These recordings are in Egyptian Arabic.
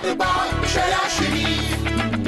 جنب بعض شارع شريف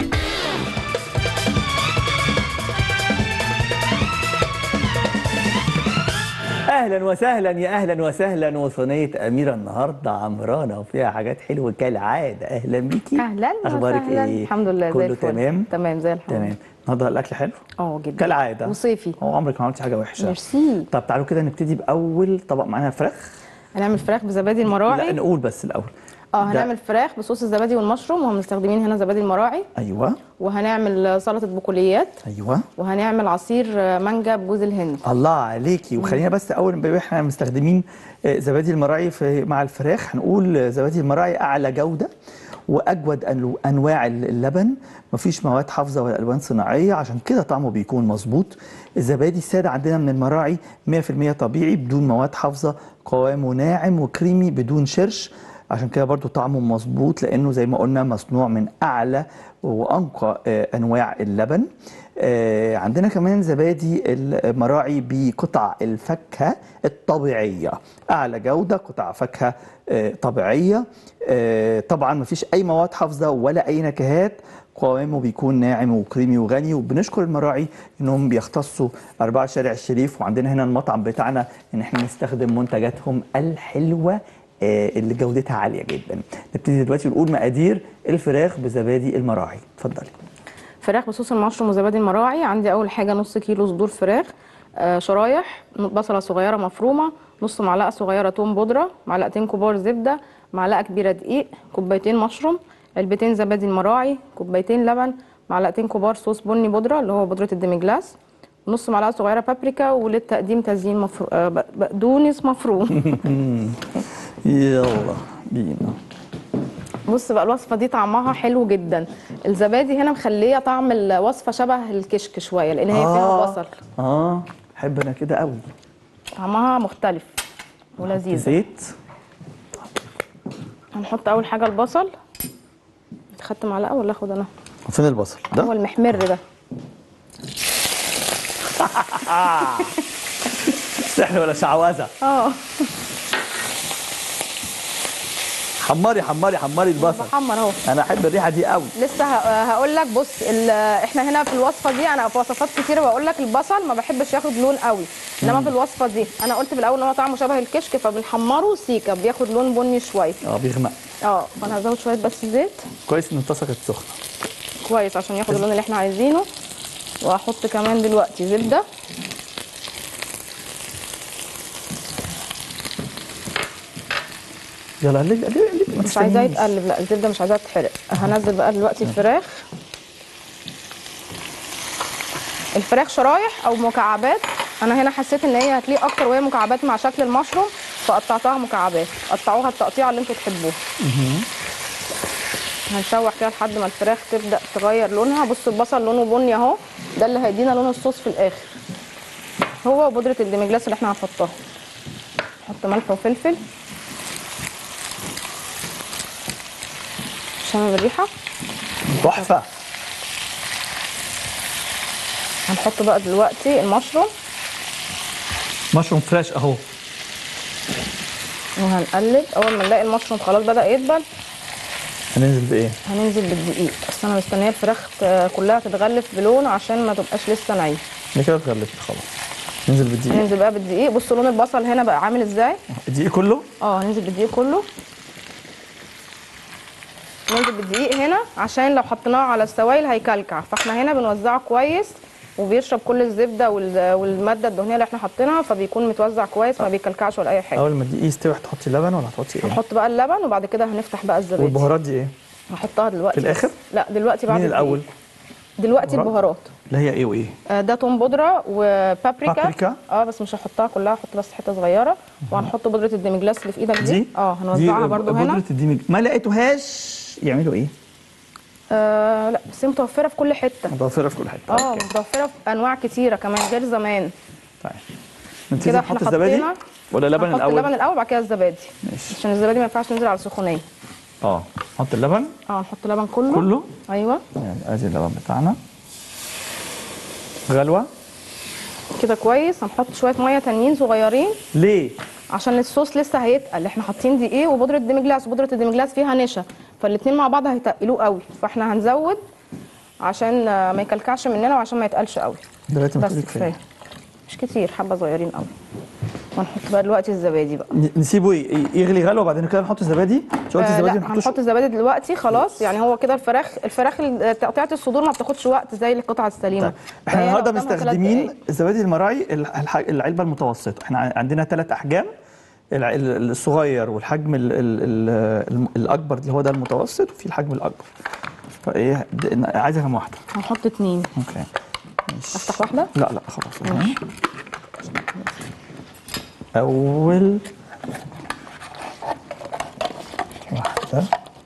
اهلا وسهلا يا اهلا وسهلا وصينيه اميره النهارده عمرانه وفيها حاجات حلوه كالعاده اهلا بيكي اهلا اخبارك وسهلا. ايه الحمد لله زي كله الفل. تمام تمام زي الحمد تمام النهارده الاكل حلو اه جدا كالعاده وصيفي هو عمرك ما عملتي حاجه وحشه ميرسي طب تعالوا كده نبتدي باول طبق معانا فراخ هنعمل فراخ بزبادي لا المراعي نقول بس الاول اه ده- هنعمل فراخ بصوص الزبادي والمشروم ومستخدمين هنا زبادي المراعي ايوه وهنعمل سلطه بقوليات ايوه وهنعمل عصير مانجا بجوز الهند الله عليكي وخلينا بس اول ما احنا مستخدمين آه، زبادي المراعي في مع الفراخ هنقول آه، زبادي المراعي اعلى جوده واجود أنو- انواع اللبن مفيش مواد حافظه ولا الوان صناعيه عشان كده طعمه بيكون مظبوط الزبادي الساده عندنا من المراعي 100% طبيعي بدون مواد حافظه قوامه ناعم وكريمي بدون شرش عشان كده برضو طعمه مظبوط لانه زي ما قلنا مصنوع من اعلى وانقى آه، انواع اللبن آه، عندنا كمان زبادي المراعي بقطع الفاكهه الطبيعيه اعلى جوده قطع فاكهه آه، طبيعيه آه، طبعا مفيش اي مواد حافظه ولا اي نكهات قوامه بيكون ناعم وكريمي وغني وبنشكر المراعي انهم بيختصوا اربعه شارع الشريف وعندنا هنا المطعم بتاعنا ان احنا نستخدم منتجاتهم الحلوه آه، اللي جودتها عاليه جدا نبتدي دلوقتي نقول مقادير الفراخ بزبادي المراعي اتفضلي فراخ بصوص المشروم وزبادي المراعي عندي اول حاجه نص كيلو صدور فراخ آه شرايح بصله صغيره مفرومه نص معلقه صغيره توم بودره معلقتين كبار زبده معلقه كبيره دقيق كوبايتين مشروم علبتين زبادي المراعي كوبايتين لبن معلقتين كبار صوص بني بودره اللي هو بودره الديمجلاس نص معلقه صغيره بابريكا وللتقديم تزيين مفرو... آه ب- بقدونس مفروم يلا بينا بص بقى الوصفه دي طعمها حلو جدا الزبادي هنا مخليه طعم الوصفه شبه الكشك شويه لان هي فيها بصل اه احب انا كده قوي طعمها مختلف ولذيذ زيت هنحط اول حاجه البصل خدت معلقه ولا اخد انا فين البصل هو ده المحمر ده سحر ولا شعوذه اه حمري حمري حمري البصل بحمر اهو انا احب الريحه دي قوي لسه هقول لك بص ال- احنا هنا في الوصفه دي انا في وصفات كتيره بقول لك البصل ما بحبش ياخد لون قوي انما في الوصفه دي انا قلت في الاول ان هو طعمه شبه الكشك فبنحمره سيكه بياخد لون بني شويه اه بيغمق اه فانا هزود شويه بس زيت كويس ان الطاسه كانت سخنه كويس عشان ياخد اللون اللي احنا عايزينه وهحط كمان دلوقتي زبده يلا قلبي قلبي قلبي ما مش عايزاه تستنيش. يتقلب لا الزبده مش عايزاها تتحرق هنزل بقى دلوقتي الفراخ الفراخ شرايح او مكعبات انا هنا حسيت ان هي هتليق اكتر وهي مكعبات مع شكل المشروم فقطعتها مكعبات قطعوها التقطيعه اللي انتوا تحبوها هنشوح كده لحد ما الفراخ تبدا تغير لونها بص البصل لونه بني اهو ده اللي هيدينا لون الصوص في الاخر هو وبودره الديمجلاس اللي احنا هنحطها نحط ملح وفلفل شامم الريحه تحفه هنحط بقى دلوقتي المشروم مشروم فريش اهو وهنقلب اول ما نلاقي المشروم خلاص بدا يدبل هننزل بايه هننزل بالدقيق بس انا مستنيه الفراخ ت- كلها تتغلف بلون عشان ما تبقاش لسه ناعيه دي كده اتغلبت خلاص ننزل بالدقيق ننزل بقى بالدقيق بصوا لون البصل هنا بقى عامل ازاي الدقيق كله اه هننزل بالدقيق كله ننزل بالدقيق هنا عشان لو حطيناه على السوائل هيكلكع فاحنا هنا بنوزعه كويس وبيشرب كل الزبده وال- والماده الدهنيه اللي احنا حاطينها فبيكون متوزع كويس ما بيكلكعش ولا اي حاجه اول ما الدقيق يستوي هتحطي لبن ولا هتحطي ايه هنحط بقى اللبن وبعد كده هنفتح بقى الزبادي والبهارات دي ايه هحطها دلوقتي في الآخر؟ لا دلوقتي بعد مين الدقيق. الاول دلوقتي بهارات؟ البهارات اللي هي ايه وايه آه، ده توم بودره وبابريكا بابريكا. اه بس مش هحطها كلها هحط بس حته صغيره وهنحط بودره الديمجلاس اللي في ايدك دي, دي اه هنوزعها برضو هنا بودرة الديمج ما لقيتوهاش يعملوا ايه آه لا بس هي متوفره في كل حته متوفره في كل حته اه أوكي. متوفره في انواع كتيره كمان غير زمان طيب نبتدي كده نحط احنا الزبادي حطينا ولا لبن هنحط الاول اللبن الاول بعد كده الزبادي ماشي عشان الزبادي ما ينفعش ينزل على سخونيه اه نحط اللبن اه نحط اللبن كله كله ايوه يعني ادي اللبن بتاعنا غلوه كده كويس هنحط شويه ميه تانيين صغيرين ليه عشان الصوص لسه هيتقل احنا حاطين دقيق وبودره ديمجلاس وبودره الديمجلاس فيها نشا فالاتنين مع بعض هيتقلوه قوي فاحنا هنزود عشان آه، ما يكلكعش مننا وعشان ما يتقلش قوي دلوقتي بس المفروض كفايه كفايه مش كتير حبه صغيرين قوي وهنحط بقى دلوقتي الزبادي بقى ن- نسيبه ي- يغلي غلوه وبعدين كده نحط الزبادي مش قلت آه الزبادي لا ما نحطوش هنحط الزبادي دلوقتي خلاص يعني هو كده الفراخ الفراخ ال- تقطيعه الصدور ما بتاخدش وقت زي القطعه السليمه طيب احنا فهي النهارده قدامها تلات مستخدمين دقايق. الزبادي المراعي الح- الح- العلبه المتوسطه احنا ع- عندنا ثلاث احجام الع- ال- الصغير والحجم ال ال ال الم- الاكبر اللي هو ده المتوسط وفي الحجم الاكبر فايه د- عايزه كام واحده هنحط اتنين اوكي ماشي. افتح واحده لا لا خلاص اول واحده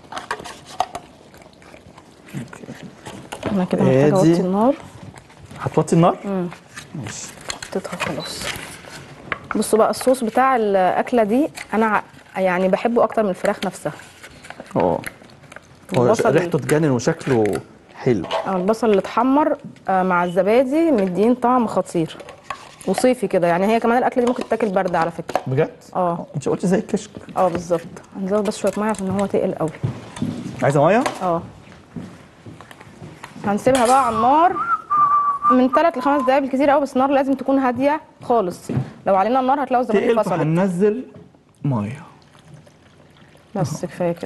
اوكي انا كده محتاجه ادي. اوطي النار هتوطي النار ماشي حطيتها خلاص بصوا بقى الصوص بتاع الاكله دي انا ع- يعني بحبه اكتر من الفراخ نفسها اه هو البصل ريحته تجنن وشكله حلو آه، البصل اللي اتحمر آه، مع الزبادي مدين طعم خطير وصيفي كده يعني هي كمان الاكله دي ممكن تتاكل بارده على فكره بجد؟ اه انت قلت زي الكشك اه بالظبط هنزود بس شويه ميه عشان هو تقل قوي عايزه ميه؟ اه هنسيبها بقى على النار من 3 ل 5 دقايق بالكثير قوي بس النار لازم تكون هاديه خالص لو علينا النار هتلاقوا الزبادي تقل فصلت فهننزل ميه بس كفايه كده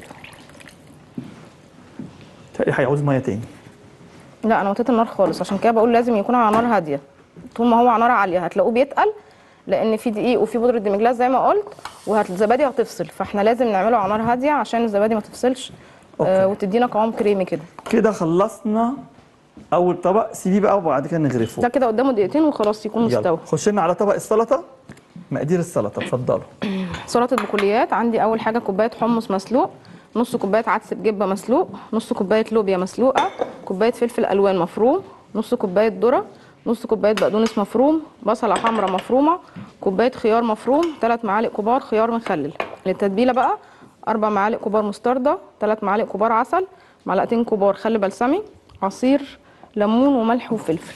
تقريبا هيعوز ميه تاني لا انا وطيت النار خالص عشان كده بقول لازم يكون على نار هاديه طول ما هو على نار عاليه هتلاقوه بيتقل لان في دقيق وفي بودره ديمجلاس زي ما قلت والزبادي هتفصل فاحنا لازم نعمله على نار هاديه عشان الزبادي ما تفصلش آه أوكي. وتدينا قوام كريمي كده كده خلصنا اول طبق سيبيه بقى وبعد كده نغرفه ده كده قدامه دقيقتين وخلاص يكون يلا مستوي خش لنا على طبق السلطه مقادير السلطه اتفضلوا سلطه بقوليات عندي اول حاجه كوبايه حمص مسلوق نص كوبايه عدس بجبه مسلوق نص كوبايه لوبيا مسلوقه كوبايه فلفل الوان مفروم نص كوبايه ذره نص كوبايه بقدونس مفروم بصله حمراء مفرومه كوبايه خيار مفروم ثلاث معالق كبار خيار مخلل للتتبيله بقى اربع معالق كبار مستردة ثلاث معالق كبار عسل معلقتين كبار خل بلسمي عصير ليمون وملح وفلفل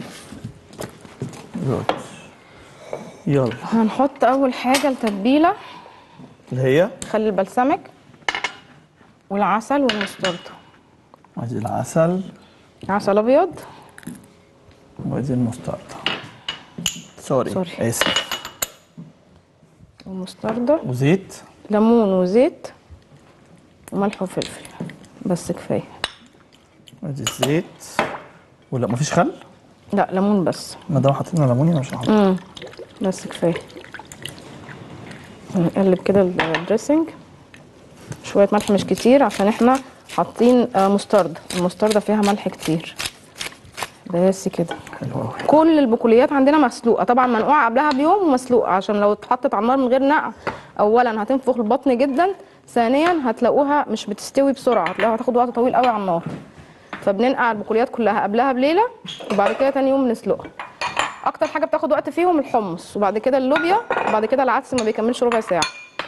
جود. يلا هنحط اول حاجه التتبيله اللي هي خل البلسمك والعسل والمستردة ادي العسل عسل ابيض وادي المستردة سوري سوري. اسف ومستردة وزيت ليمون وزيت وملح وفلفل بس كفايه ادي الزيت ولا مفيش خل؟ لا ليمون بس ما دام حطينا ليمون يبقى مش هحط امم بس كفايه نقلب كده الدريسنج شويه ملح مش كتير عشان احنا حاطين آه، مستردة المستردة فيها ملح كتير بس كده حلو قوي كل البقوليات عندنا مسلوقه طبعا منقوعه قبلها بيوم ومسلوقه عشان لو اتحطت على النار من غير نقع اولا هتنفخ البطن جدا ثانيا هتلاقوها مش بتستوي بسرعه هتلاقوها هتاخد وقت طويل قوي على النار فبننقع البقوليات كلها قبلها بليله وبعد كده تاني يوم نسلقها اكتر حاجه بتاخد وقت فيهم الحمص وبعد كده اللوبيا وبعد كده العدس ما بيكملش ربع ساعه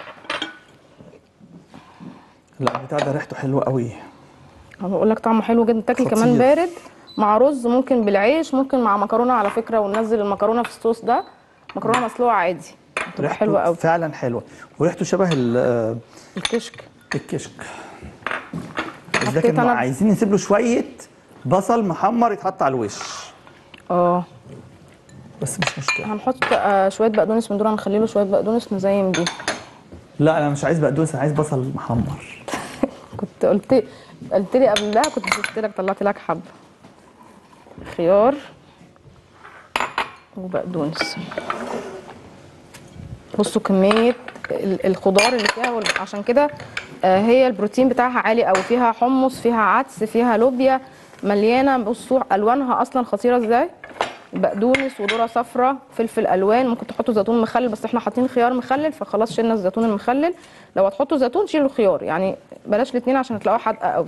لا البتاع ده ريحته حلوه قوي انا بقول لك طعمه حلو جدا تاكل خطير. كمان بارد مع رز ممكن بالعيش ممكن مع مكرونه على فكره وننزل المكرونه في الصوص ده مكرونه مسلوقه عادي بتبقى ريحته حلوه قوي فعلا حلوه وريحته شبه ال- آه، الكشك الكشك بس حطيت لكن أنا- عايزين نسيب له شويه بصل محمر يتحط على الوش اه بس مش مشكله هنحط آه شويه بقدونس من دول هنخلي له شويه بقدونس نزين بيه لا انا مش عايز بقدونس انا عايز بصل محمر كنت قلت قلت لي قبل ده كنت قلت لك طلعت لك حبه خيار وبقدونس بصوا كميه ال- الخضار اللي فيها وال- عشان كده آه، هي البروتين بتاعها عالي قوي فيها حمص فيها عدس فيها لوبيا مليانه بصوا الوانها اصلا خطيره ازاي بقدونس وذره صفراء فلفل الوان ممكن تحطوا زيتون مخلل بس احنا حاطين خيار مخلل فخلاص شلنا الزيتون المخلل لو هتحطوا زيتون شيلوا الخيار يعني بلاش الاثنين عشان هتلاقوها حادقه قوي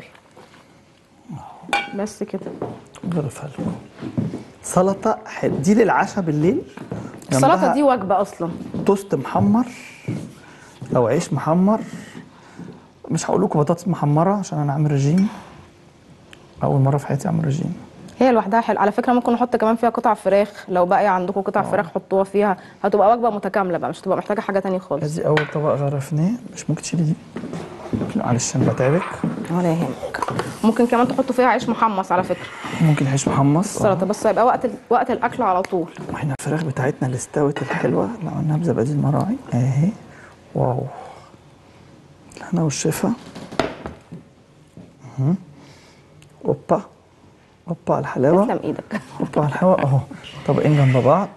بس كده ظرف حلو سلطه حلو دي للعشاء بالليل السلطه جنبها دي وجبه اصلا توست محمر او عيش محمر مش هقول لكم بطاطس محمره عشان انا عامل رجيم اول مره في حياتي اعمل رجيم هي لوحدها حلو على فكره ممكن نحط كمان فيها قطع فراخ لو باقي عندكم قطع فراخ حطوها فيها هتبقى وجبه متكامله بقى مش هتبقى محتاجه حاجه تانية خالص ادي اول طبق غرفناه مش ممكن تشيلي دي معلش انا بتعبك ولا يهمك ممكن كمان تحطوا فيها عيش محمص على فكره ممكن عيش محمص السلطه بس هيبقى وقت ال- وقت الاكل على طول واحنا الفراخ بتاعتنا اللي استوت الحلوه اللي عملناها بزبادي المراعي اهي واو الهنا والشفا مهم. اوبا اوبا على الحلاوه تسلم ايدك اوبا على الحلاوه اهو طبقين جنب بعض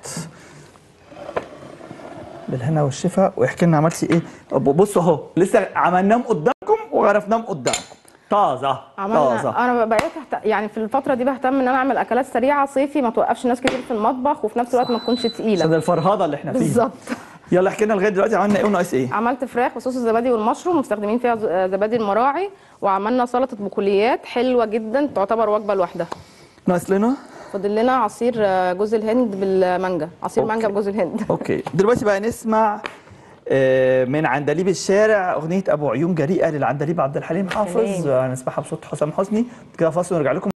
بالهنا والشفا واحكي لنا عملتي ايه أب- بصوا اهو لسه عملناهم قدامكم وغرفناهم قدامكم طازه عملنا طازه انا بقيت أهت... يعني في الفتره دي بهتم ان انا اعمل اكلات سريعه صيفي ما توقفش ناس كتير في المطبخ وفي نفس الوقت ما تكونش عشان تقيله الفرهده اللي احنا فيها بالظبط يلا احكي لنا لغايه دلوقتي عملنا ايه وناقص ايه عملت فراخ بصوص الزبادي والمشروم مستخدمين فيها ز- زبادي المراعي وعملنا سلطه بقوليات حلوه جدا تعتبر وجبه لوحدها ناقص لنا فاضل لنا عصير آه، جوز الهند بالمانجا عصير أوكي. مانجا بجوز الهند اوكي دلوقتي بقى نسمع آه، من عندليب الشارع اغنيه ابو عيون جريئه للعندليب عبد الحليم حافظ سلام. آه، هنسمعها بصوت حسام حسني كده فاصل ونرجع لكم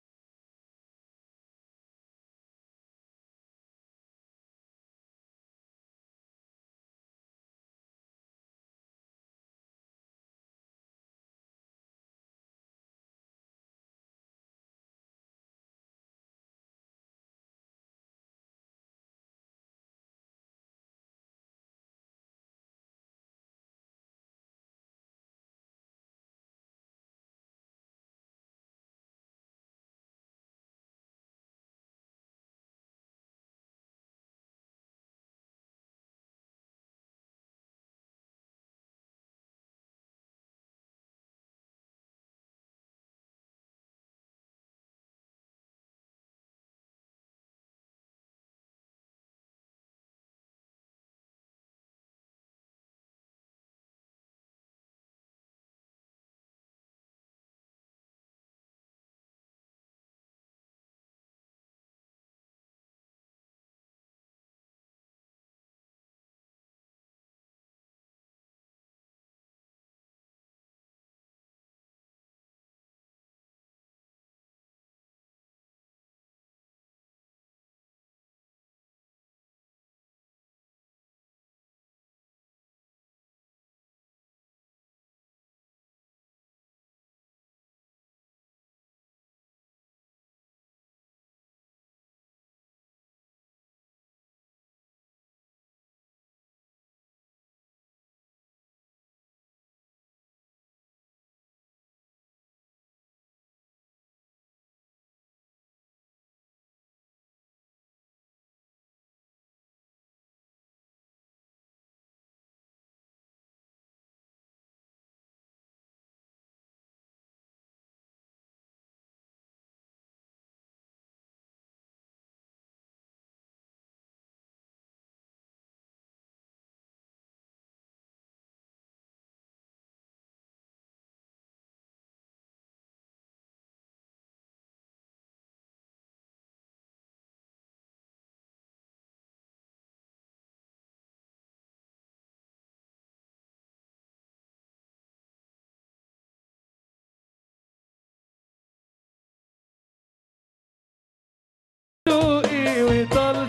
شوقي وطال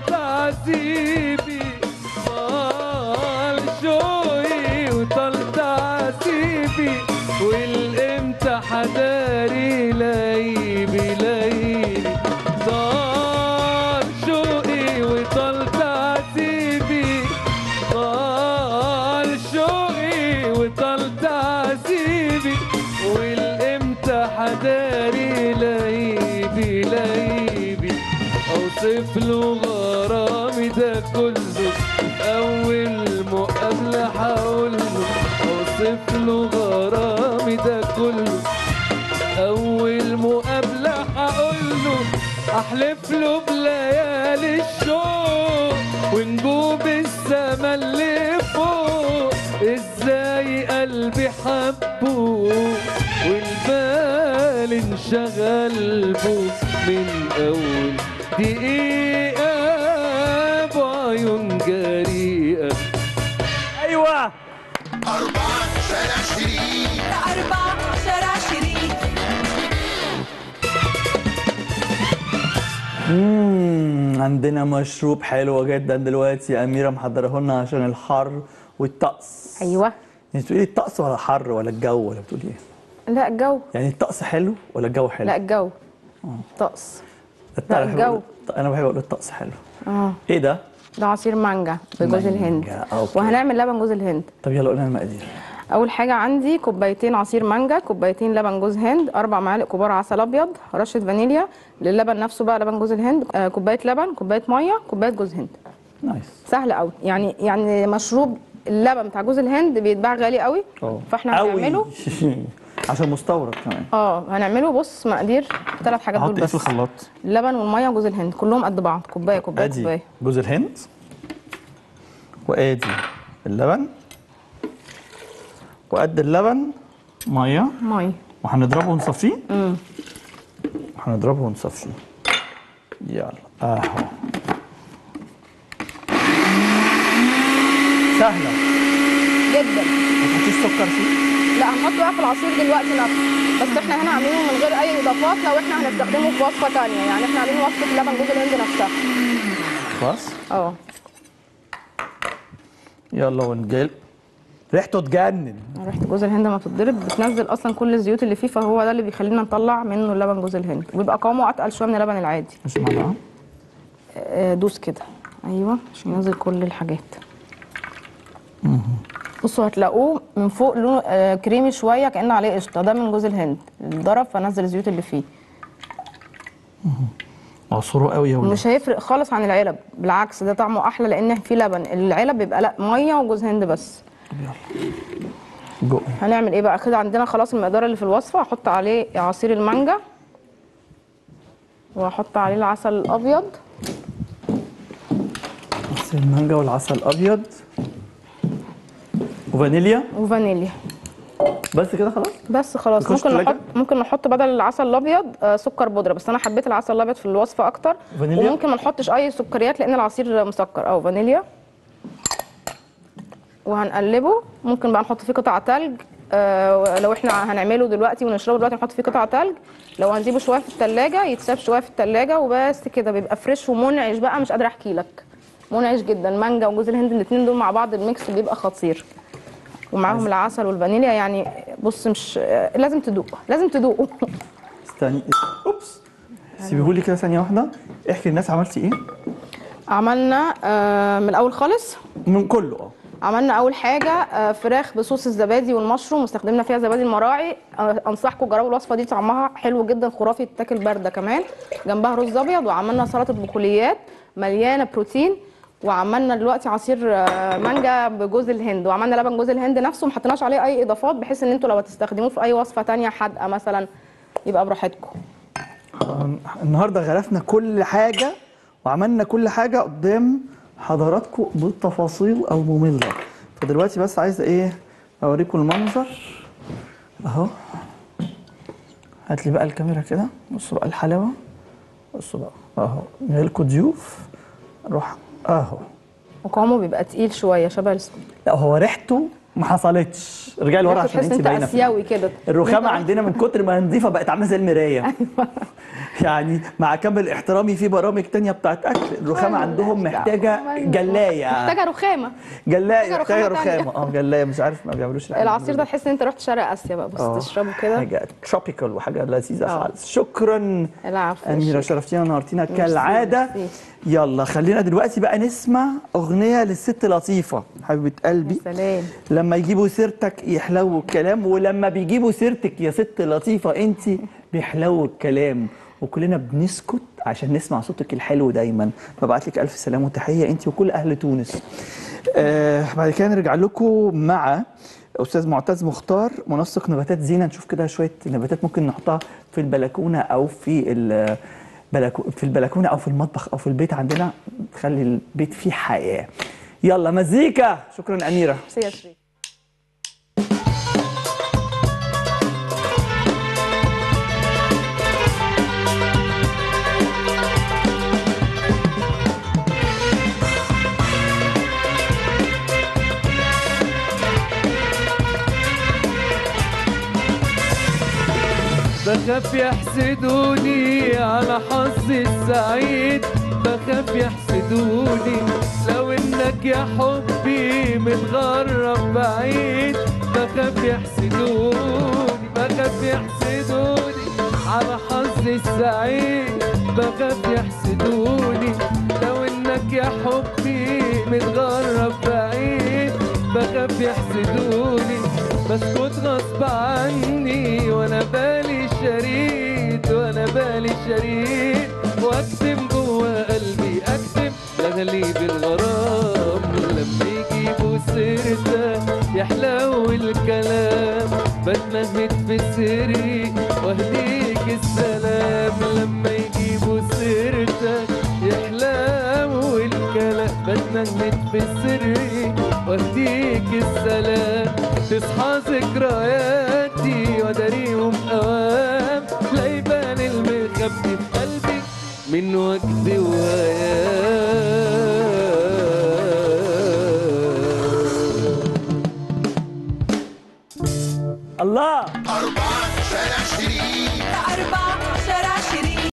تعذيبي طال شوقي وطال تعذيبي والامتى حداري ليبي ليلي طال شوقي وطال تعذيبي طال شوقي وطال تعذيبي والامتى حداري ليبي ليبي اوصف له غرامي ده كله اول مقابله هقول له اوصف له غرامي ده كله اول مقابله هقول له احلف له بليالي الشوق ونجوم السما اللي فوق ازاي قلبي حبه والبال انشغل بو من اول دقيقه بعيون جريئه ايوه أربعة شارع شريك أربع شارع شريك مم، عندنا مشروب حلو جدا دلوقتي اميره محضره لنا عشان الحر والطقس ايوه يعني بتقولي الطقس ولا حر ولا الجو ولا بتقولي ايه لا الجو يعني الطقس حلو ولا الجو حلو لا الجو طقس الطقس لا، حلو. الجو. انا بحب اقول الطقس حلو اه ايه ده ده عصير مانجا بجوز مانجا، الهند أوكي. وهنعمل لبن جوز الهند طب يلا قولنا المقادير اول حاجه عندي كوبايتين عصير مانجا كوبايتين لبن جوز هند اربع معالق كبار عسل ابيض رشه فانيليا للبن نفسه بقى لبن جوز الهند آه، كوبايه لبن كوبايه ميه كوبايه جوز هند نايس سهل قوي يعني يعني مشروب اللبن بتاع جوز الهند بيتباع غالي قوي اه فاحنا أوي. هنعمله عشان مستورد كمان اه هنعمله بص مقادير ثلاث حاجات احط دول ايه بس في الخلاط اللبن والميه وجوز الهند كلهم قد بعض كوبايه كوبايه ادي كوبايه جوز الهند وادي اللبن وقد اللبن ميه ميه وهنضربه ونصفيه هنضربه ونصفيه يلا اهو سهله جدا ما تحطيش سكر فيه لا هنحطه بقى في العصير دلوقتي نفسه بس احنا هنا عاملينه من غير اي اضافات لو احنا هنستخدمه في وصفه ثانيه يعني احنا عاملين وصفه لبن جوز الهند نفسها خلاص اه يلا ونجيل ريحته تجنن ريحه جوز الهند لما بتتضرب بتنزل اصلا كل الزيوت اللي فيه فهو ده اللي بيخلينا نطلع منه لبن جوز الهند وبيبقى قوامه اتقل شويه من اللبن العادي مش معلقه آه، دوس كده ايوه عشان ينزل كل الحاجات بصوا هتلاقوه من فوق لونه آه، كريمي شويه كانه عليه قشطه ده من جوز الهند ضرب فنزل الزيوت اللي فيه اعصره قوي يا ولاد مش هيفرق خالص عن العلب بالعكس ده طعمه احلى لان فيه لبن العلب بيبقى لا ميه وجوز هند بس جو هنعمل ايه بقى كده عندنا خلاص المقدار اللي في الوصفه هحط عليه عصير المانجا وهحط عليه العسل الابيض بس المانجا والعسل الابيض وفانيليا وفانيليا بس كده خلاص بس خلاص نخش ممكن تلاجة؟ نحط ممكن نحط بدل العسل الابيض آه، سكر بودره بس انا حبيت العسل الابيض في الوصفه اكتر فانيليا؟ وممكن ما نحطش اي سكريات لان العصير مسكر او فانيليا وهنقلبه ممكن بقى نحط فيه قطع تلج آه، لو احنا هنعمله دلوقتي ونشربه دلوقتي نحط فيه قطع تلج لو هنسيبه شويه في التلاجة يتساب شويه في التلاجة وبس كده بيبقى فريش ومنعش بقى مش قادره احكي لك منعش جدا مانجا وجوز الهند الاثنين دول مع بعض الميكس بيبقى خطير ومعاهم العسل والفانيليا يعني بص مش آه، لازم تدوق لازم تدوقوا استني اوبس سيبيهولي كده ثانيه واحده احكي للناس عملتي ايه عملنا آه، من الاول خالص من كله اه عملنا اول حاجه آه، فراخ بصوص الزبادي والمشروم واستخدمنا فيها زبادي المراعي آه، انصحكم تجربوا الوصفه دي طعمها حلو جدا خرافي تتاكل بارده كمان جنبها رز ابيض وعملنا سلطه بقوليات مليانه بروتين وعملنا دلوقتي عصير آه، مانجا بجوز الهند وعملنا لبن جوز الهند نفسه ما حطيناش عليه اي اضافات بحيث ان انتوا لو هتستخدموه في اي وصفه تانية حادقه مثلا يبقى براحتكم النهارده غرفنا كل حاجه وعملنا كل حاجه قدام حضراتكم بالتفاصيل الممله فدلوقتي بس عايزه ايه اوريكم المنظر اهو هات لي بقى الكاميرا كده بصوا بقى الحلاوه بصوا بقى اهو جايلكوا ضيوف روح اهو وقوامه بيبقى تقيل شويه شبه الس- لا هو ريحته ما حصلتش ارجعي لورا عشان تحس انت انت باينه فيه. اسيوي كده الرخامه انت- عندنا من كتر ما نظيفه بقت عامله زي المرايه يعني مع كامل احترامي في برامج تانية بتاعت اكل الرخامه عندهم محتاجه جلايه محتاجه رخامه جلايه محتاجة محتاجه رخامة تانية. رخامه اه جلايه مش عارف ما بيعملوش الحاجات العصير دي. ده تحس ان انت رحت شرق اسيا بقى بص آه، تشربه كده حاجه تروبيكال وحاجه لذيذه آه. خالص شكرا العفو يا اميره شيخ. شرفتينا ونورتينا ميرسي، كالعاده ميرسي. يلا خلينا دلوقتي بقى نسمع اغنيه للست لطيفه حبيبه قلبي يا سلام لما يجيبوا سيرتك يحلو الكلام ولما بيجيبوا سيرتك يا ست لطيفة انت بيحلو الكلام وكلنا بنسكت عشان نسمع صوتك الحلو دايما ببعت لك الف سلام وتحية انت وكل اهل تونس آه بعد كده نرجع لكم مع استاذ معتز مختار منسق نباتات زينه نشوف كده شويه نباتات ممكن نحطها في البلكونه او في ال- بلكو في البلكونه او في المطبخ او في البيت عندنا تخلي البيت فيه حياه يلا مزيكا شكرا اميره ميرسي يا شريف بخاف يحسدوني على حظي السعيد بخاف يحسدوني لو انك يا حبي متغرب بعيد بخاف يحسدوني بخاف يحسدوني على حظي السعيد بخاف يحسدوني لو انك يا حبي متغرب بعيد بخاف يحسدوني بسكت غصب عني وانا بالي شريد وانا بالي شريد واكتم جوا قلبي اكتم لغليب الغرام لما يجيبوا سيرتك يحلو الكلام بتمهد في سري واهديك السلام لما يجيبوا سيرتك يحلو الكلام بتمهد في سري واهديك السلام تصحى ذكرياتي وداريهم اوام لا يبان المخبي في قلبي من وجدي وهيام